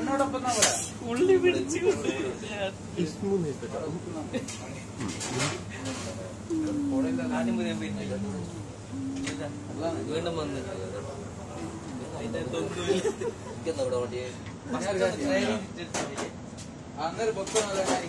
എന്നോടൊപ്പം പറയാ ഉള്ളി പിടിച്ചുകൊണ്ട് ആദ്യം മുതൽ പിന്നെ വീണ്ടും വന്ന് അതിന്റെ തൊന്നുമില്ല ഇവിടെ വണ്ടിയെ അന്നേരം പൊക്കണല്ലോ ഞാൻ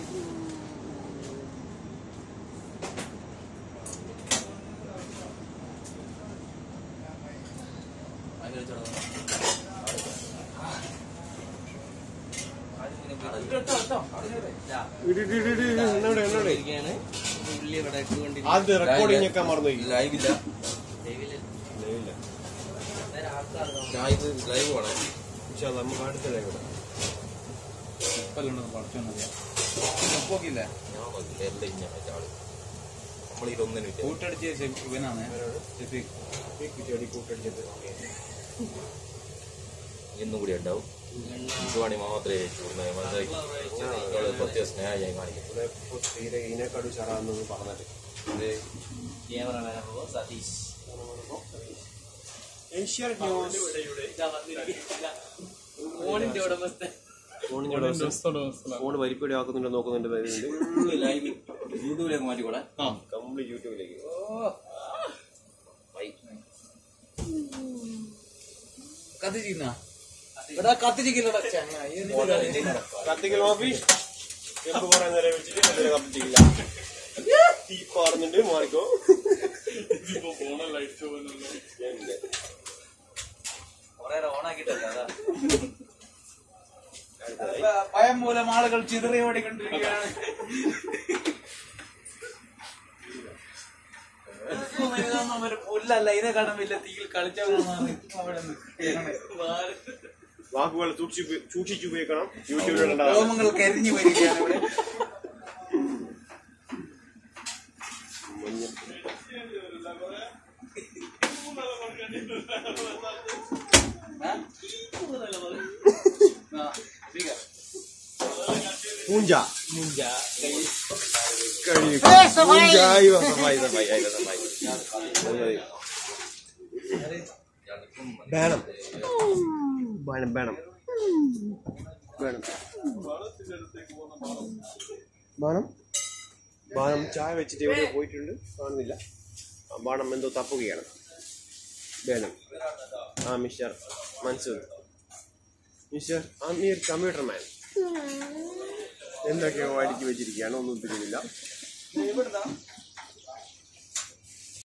ഉള്ളി ഇവിടെ ഇട്ടുകൊണ്ടിരിക്കുകയാണ് അത് റെക്കോർഡിംഗ് ഒക്കെ മറന്നുപോയി ലൈവില്ല ലൈവില് ലൈവില്ല നേരെ ആൾക്കാർ ലൈവ് ലൈവ് ആണ് പക്ഷെ നമുക്ക് അടുത്ത ലൈവ് ഇടാം. ഉപ്പല്ലുണ്ടെന്ന് പഠിച്ചോന്നറിയാം ഉപ്പൊക്കില്ല ഞാൻ നോക്കില്ല എല്ലാം ഇങ്ങനെ ആള് നമ്മൾ ഇതൊന്നിനും ഇല്ല കൂട്ടടിച്ച് ഷെഫ് ഇവനാണ് ഷെഫീഖ് ഈ കുറ്റിയടി കൂട്ടടിച്ചിട്ട് ഇന്നും കൂടി ഉണ്ടാവും ഇതുവാണി മാത്രമേ ചൂടുന്നത് മനസ്സിലാക്കി നിങ്ങള് പ്രത്യേക സ്നേഹമായി കാണിക്കും ഇവിടെ ഇപ്പൊ തീരെ ഇതിനെക്കാട് ഉഷാറാന്ന് പറഞ്ഞിട്ട് ക്യാമറമാനാകുമ്പോ സതീഷ് ഏഷ്യാനെറ്റ് ന്യൂസ് ഇതാ വന്നിരിക്കുക ഫോണിന്റെ ഉടമസ്ഥൻ ഫോണിന്റെ ഫോൺ വരിപ്പടി ആക്കുന്നുണ്ടോ നോക്കുന്നുണ്ട് വരുന്നുണ്ട് ലൈവ് യൂട്യൂബിലേക്ക് മാറ്റിക്കൂടെ കംപ്ലീറ്റ് യൂട്യൂബിലേക്ക് കത്തിച്ചിരുന്ന ഇവിടെ കത്തിച്ചിരിക്കില്ലടാ ചങ്ങായി കത്തിക്കൽ ഓഫീസ് എന്ത് പറയാൻ നേരം വെച്ചിട്ട് അതിനെ കത്തിച്ചില്ല തീ പാറുന്നുണ്ട് മാറിക്കോ എന്റെ. കൊറേ ഓണാക്കിട്ടല്ല അതാ ഭയം മൂലം ആളുകൾ ചിതറി ഓടിക്കൊണ്ടിരിക്കുകയാണ് ഉപ്പും ഇതൊന്നും ഒരു പുല്ലല്ല ഇതേ കാണാൻ വലിയ തീയിൽ കളിച്ചവരാണ് അവിടെ നിൽക്കുകയാണ്. വാക്കുകൾ സൂക്ഷിച്ച് സൂക്ഷിച്ചുപയോഗിക്കണം യൂട്യൂബിൽ രോമങ്ങൾ കരിഞ്ഞു വരികയാണ് ഇവിടെ ആ, സ്വീക. പൂഞ്ച മുഞ്ച കഴിയും പൂഞ്ചായി വാ, സഫായി സഫായി ആയില്ല സഫായി പൂഞ്ചായി. വേണം വേണം വേണം വേണം ബാണം ബാണം ചായ വെച്ചിട്ട് എവിടെ പോയിട്ടുണ്ട് കാണുന്നില്ല ആ, ബാണം എന്തോ തപ്പുകയാണ് വേണം ആ mister Mansoor mister Ameer computer man എന്തൊക്കെയോ അടുക്കി വെച്ചിരിക്കുകയാണ് ഒന്നും തിരിയുന്നില്ല